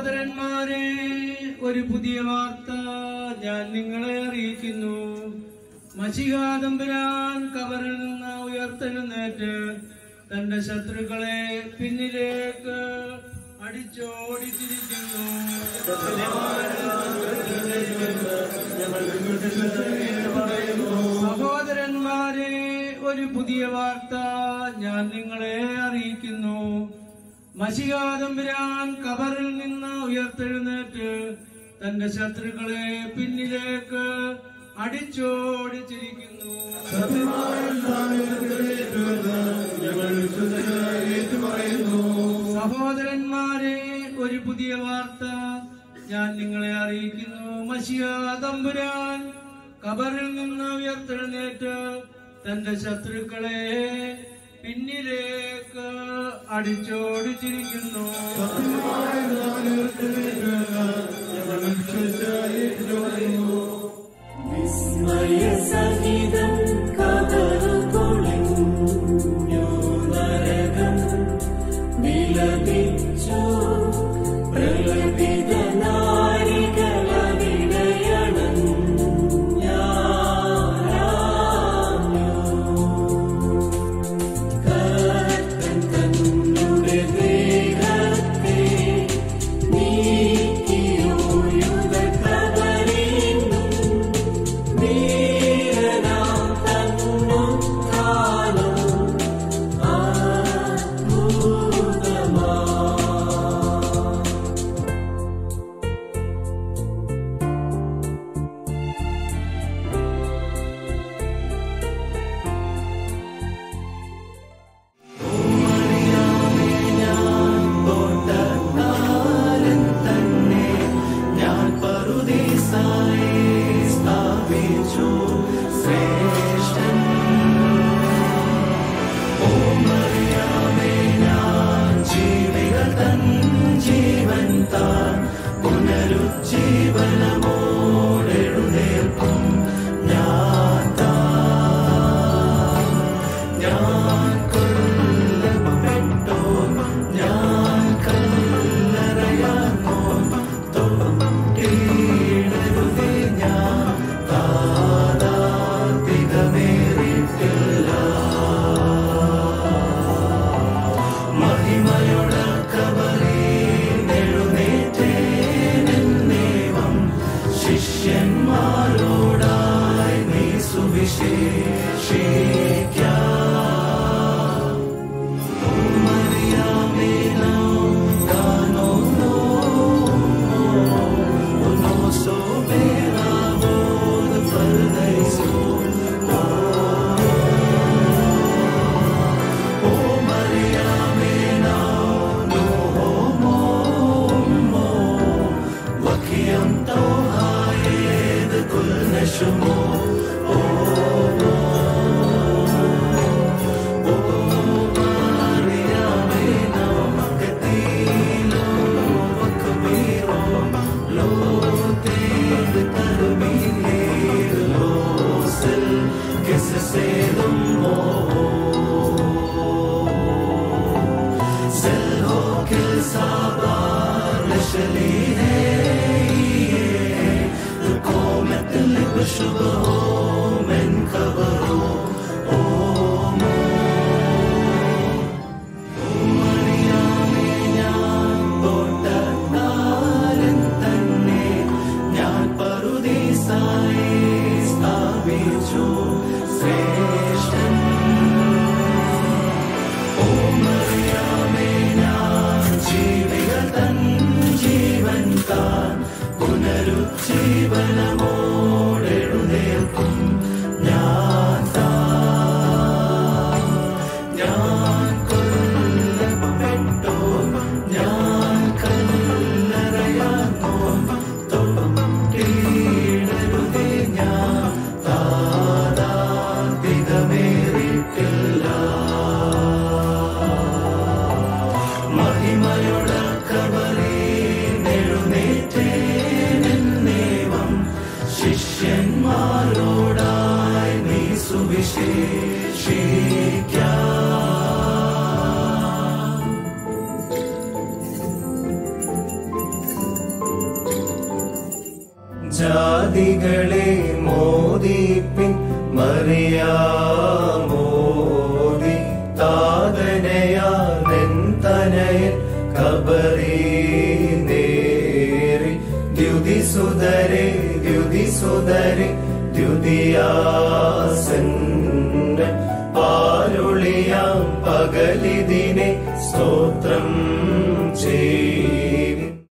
സഹോദരന്മാരെ ഒരു പുതിയ വാർത്ത ഞാൻ നിങ്ങളെ അറിയിക്കുന്നു മഷികാതമ്പുരാൻ കവറിൽ നിന്ന് ഉയർത്തെഴുന്നേറ്റ് തന്റെ ശത്രുക്കളെ പിന്നിലേക്ക് അടിച്ചോടിച്ചിരിക്കുന്നു സഹോദരന്മാരെ ഒരു പുതിയ വാർത്ത ഞാൻ നിങ്ങളെ അറിയിക്കുന്നു മഷികാതമ്പുരാൻ കബറിൽ നിന്ന് ഉയർത്തെഴുന്നേറ്റ് തന്റെ ശത്രുക്കളെ പിന്നിലേക്ക് അടിച്ചോടിച്ചിരിക്കുന്നു സഹോദരന്മാരെ ഒരു പുതിയ വാർത്ത ഞാൻ നിങ്ങളെ അറിയിക്കുന്നു മഷിയാതമ്പുരാൻ കബറിൽ നിന്ന് ഉയർത്തെഴുന്നേറ്റ് തന്റെ ശത്രുക്കളെ പിന്നിലേക്ക് അടിച്ചോടിച്ചിരിക്കുന്നു വിസ്മയസഹിതം കബറുകൊളിഞ്ഞു നരകം വിലപിച്ചു പ്രലപിത കർത്തൻ തന്നുടെ ദേഹത്തെ നീക്കിയോയുധ കബറിനും വീരനാം തന്നുദ്ധാനം അത്ഭുതമാ ഞാൻ പറുദീസായി സ്ഥാപിച്ചു ശ്രേഷ്ഠൻ ഓ മറിയാമേ ഞാൻ ജീവികൾ തൻ ജീവൻ താൻ പുനരുജ്ജീവനമോടെഴുന്നേൽക്കും ഞാൻ താൻ ഞാൻ കൊല്ലപ്പെട്ടോ ഞാൻ കല്ലറയാനോ തൊട്ടിടരുതേ ഞാൻ താതാതികമേറിയിട്ടില്ല മഹിമയുടെ കബറിനെഴുന്നേറ്റേനെന്നേവം ശിഷ്യന്മാരോടായി നീ സുവിശേഷിക്കാം മറിയാമേ നോ കാനോ നോ no soberano de paradiso Oh Maria mena no mo mo wakiam to haye de kul nashmo Maria mena makatilo wakabiro que se sedumo سلهو كل صبر لشلي هي القومة اللي بشبهه من كبره തൊട്ടാരൻ തന്നെ ഞാൻ പറുദീസായി സ്ഥാപിച്ചു ശ്രേഷ്ഠൻ ഓ മറിയാമേ ഞാൻ ജീവികൾ തൻ ജീവൻ താൻ പുനരുജ്ജീവനമോടെഴുന്നേൽക്കും ഞാൻ താൻ ഞാൻ കൊല്ലപ്പെട്ടോ ഞാൻ കല്ലറയാനോ തൊട്ടിടരുതേ ഞാൻ താതാതികമേറിയിട്ടില്ല മഹിമയുടെ കബറിനെഴുന്നേറ്റേനെന്നേവം ശിഷ്യ ജാതികളെ മോദിപ്പിൻ മറിയാമോദി താതനയാൻ തനയൻ കബറി നേരി ദ്യുതിസുതരെ ദ്യുതിസുതരെ ദ്യുതിയാസൻ